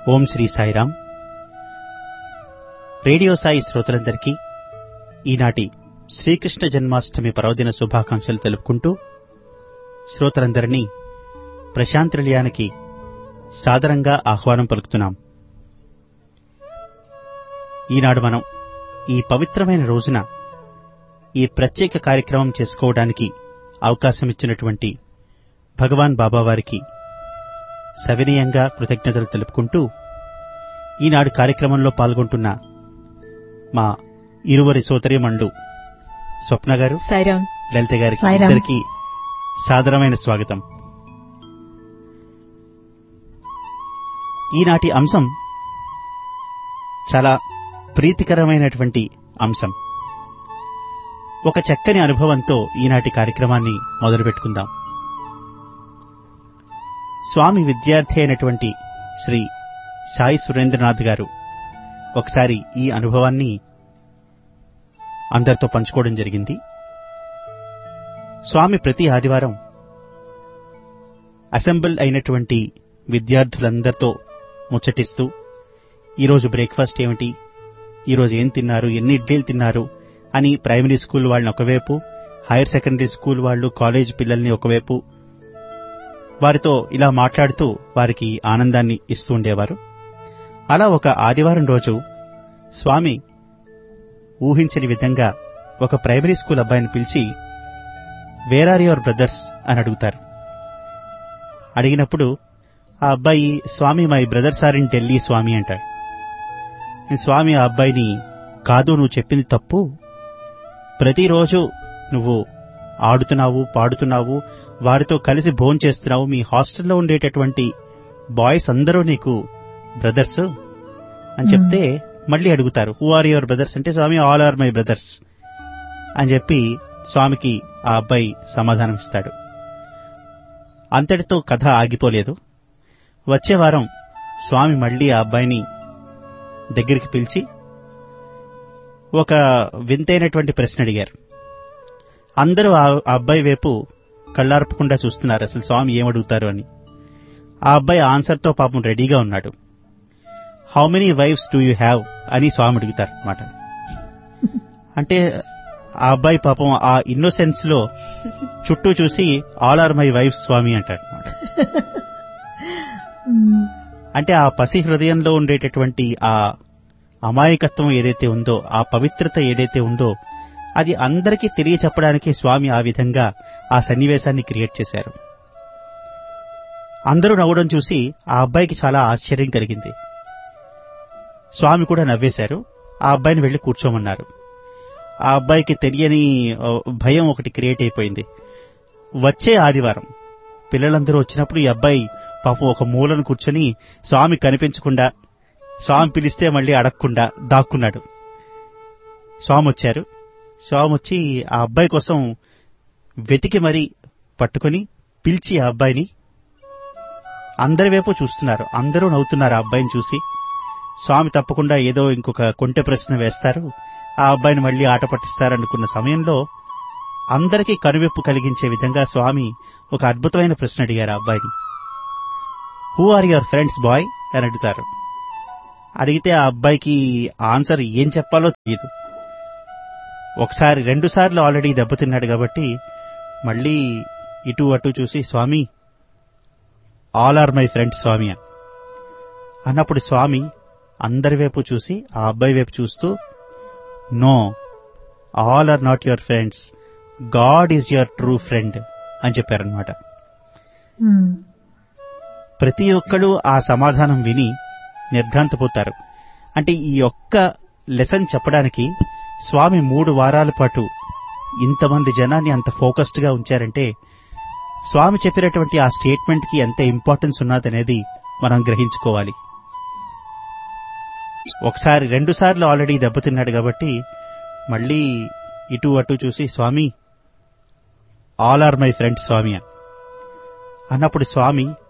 ఓం Sri Sairam radio Sai శ్రోతలందరికీ ఈనాటి శ్రీకృష్ణ జన్మాష్టమి పర్వదిన శుభాకాంక్షలు తెలుపుకుంటూ శ్రోతలందరినీ ప్రశాంత్ నిలయానికి సాదరంగా ఆహ్వానం పలుకుతున్నాం ఈనాడు మనం ఈ పవిత్రమైన రోజున ఈ ప్రత్యేక కార్యక్రమం చేసుకోవడానికి అవకాశం ఇచ్చినటువంటి భగవాన్ బాబావారికి సవినయంగా కృతజ్ఞతలు తెలుపుకుంటూ ఈనాడు కార్యక్రమంలో పాల్గొంటున్న మా ఇరువరి సోదరిమండు స్వప్న గారు సాయిరామ్ లలిత గారికి సాయిరాం. ఇద్దరికి సాదరమైన స్వాగతం ఈనాటి అంశం చాలా ప్రీతికరమైనటువంటి అంశం ఒక చక్కని అనుభవంతో ఈనాటి కార్యక్రమాన్ని మొదలుపెట్టుకుందాం స్వామి విద్యార్థి అయినటువంటి శ్రీ సాయి సురేంద్రనాథ్ గారు ఒకసారి ఈ అనుభవాన్ని అందరితో పంచుకోవడం జరిగింది స్వామి ప్రతి ఆదివారం అసెంబుల్ అయినటువంటి విద్యార్థులందరితో ముచ్చటిస్తూ ఈరోజు బ్రేక్ఫాస్ట్ ఏమిటి ఈరోజు ఏం తిన్నారు ఎన్ని ఇడ్లీలు తిన్నారు అని ప్రైమరీ స్కూల్ వాళ్ళని ఒకవైపు హైయర్ సెకండరీ స్కూల్ వాళ్ళు కాలేజ్ పిల్లల్ని ఒకవైపు వారితో ఇలా మాట్లాడుతూ వారికి ఆనందాన్ని ఇస్తూ ఉండేవారు అలా ఒక ఆదివారం రోజు స్వామి ఊహించని విధంగా ఒక ప్రైమరీ స్కూల్ అబ్బాయిని పిలిచి వేర్ ఆర్ యువర్ బ్రదర్స్ అని అడుగుతారు అడిగినప్పుడు ఆ అబ్బాయి Swami my brothers are in Delhi Swami అంటాడు ఈ స్వామి ఆ అబ్బాయిని కాదు నువ్వు చెప్పింది తప్పు ప్రతిరోజు నువ్వు ఆడుతున్నావు పాడుతున్నావు వారితో కలిసి భోజనం చేస్తున్నావు మీ హాస్టల్లో ఉండేటటువంటి బాయ్స్ అందరూ నీకు బ్రదర్స్ అని చెప్తే మళ్ళీ అడుగుతారు హూ ఆర్ యువర్ బ్రదర్స్ అంటే Swami all are my brothers అని చెప్పి స్వామికి ఆ అబ్బాయి సమాధానం ఇస్తాడు అంతటితో కథ ఆగిపోలేదు వచ్చే వారం స్వామి మళ్ళీ ఆ అబ్బాయిని దగ్గరికి పిలిచి ఒక వింతైనటువంటి ప్రశ్న అడిగారు అందరూ ఆ ఆ అబ్బాయి వైపు కళ్ళార్పకుండా చూస్తున్నారు అసలు స్వామి ఏమడుగుతారు అని ఆ అబ్బాయి ఆన్సర్తో పాపం రెడీగా ఉన్నాడు how many wives do you have అని స్వామి అడుగుతారు అనమాట అంటే ఆ అబ్బాయి పాపం ఆ ఇన్నోసెన్స్ లో చుట్టూ చూసి all are my wife Swami అంటాడు అనమాట అంటే ఆ పసి హృదయంలో ఉండేటటువంటి ఆ అమాయకత్వం ఏదైతే ఉందో ఆ పవిత్రత ఏదైతే ఉందో అది అందరికీ తెలియచెప్పడానికి స్వామి ఆ విధంగా ఆ సన్నివేశాన్ని క్రియేట్ చేశారు అందరూ నవ్వడం చూసి ఆ అబ్బాయికి చాలా ఆశ్చర్యం కలిగింది స్వామి కూడా నవ్వేశారు ఆ అబ్బాయిని వెళ్లి కూర్చోమన్నారు ఆ అబ్బాయికి తెలియని ఆ, భయం ఒకటి క్రియేట్ అయిపోయింది వచ్చే ఆదివారం పిల్లలందరూ వచ్చినప్పుడు ఈ అబ్బాయి పాపం ఒక మూలను కూర్చొని స్వామి కనిపించకుండా స్వామి పిలిస్తే మళ్ళీ అడగకుండా దాక్కున్నాడు స్వామి వచ్చారు స్వామి వచ్చి ఆ అబ్బాయి కోసం వెతికి మరీ పట్టుకొని పిలిచి ఆ అబ్బాయిని అందరి వైపు చూస్తున్నారు అందరూ నవ్వుతున్నారు ఆ అబ్బాయిని చూసి స్వామి తప్పకుండా ఏదో ఇంకొక కొంటె ప్రశ్న వేస్తారు ఆ అబ్బాయిని మళ్ళీ ఆట పట్టిస్తారనుకున్న సమయంలో అందరికీ కనువిప్పు కలిగించే విధంగా స్వామి ఒక అద్భుతమైన ప్రశ్న అడిగారు ఆ అబ్బాయిని who are your friends boy అని అడుగుతారు అడిగితే ఆ అబ్బాయికి ఆన్సర్ ఏం చెప్పాలో తెలియదు ఒకసారి రెండు సార్లు ఆల్రెడీ దెబ్బతిన్నాడు కాబట్టి మళ్ళీ ఇటు అటు చూసి Swami all are my friends Swami అని. అన్నప్పుడు స్వామి అందరి వైపు చూసి ఆ అబ్బాయి వైపు చూస్తూ no all are not your friends god is your true friend అని చెప్పారనమాట ప్రతి ఒక్కళ్ళు ఆ సమాధానం విని నిర్ఘాంతపోతారు అంటే ఈ ఒక్క లెసన్ చెప్పడానికి స్వామి మూడు వారాల పాటు ఇంతమంది జనాన్ని అంత ఫోకస్డ్ గా ఉంచారంటే స్వామి చెప్పినటువంటి ఆ స్టేట్మెంట్ కి ఎంత ఇంపార్టెన్స్ ఉన్నదనేది మనం గ్రహించుకోవాలి ఒకసారి రెండు సార్లు ఆల్రెడీ దెబ్బతిన్నాడు కాబట్టి మళ్ళీ ఇటు అటు చూసి Swami all are my friends Swami అని అన్నప్పుడు స్వామి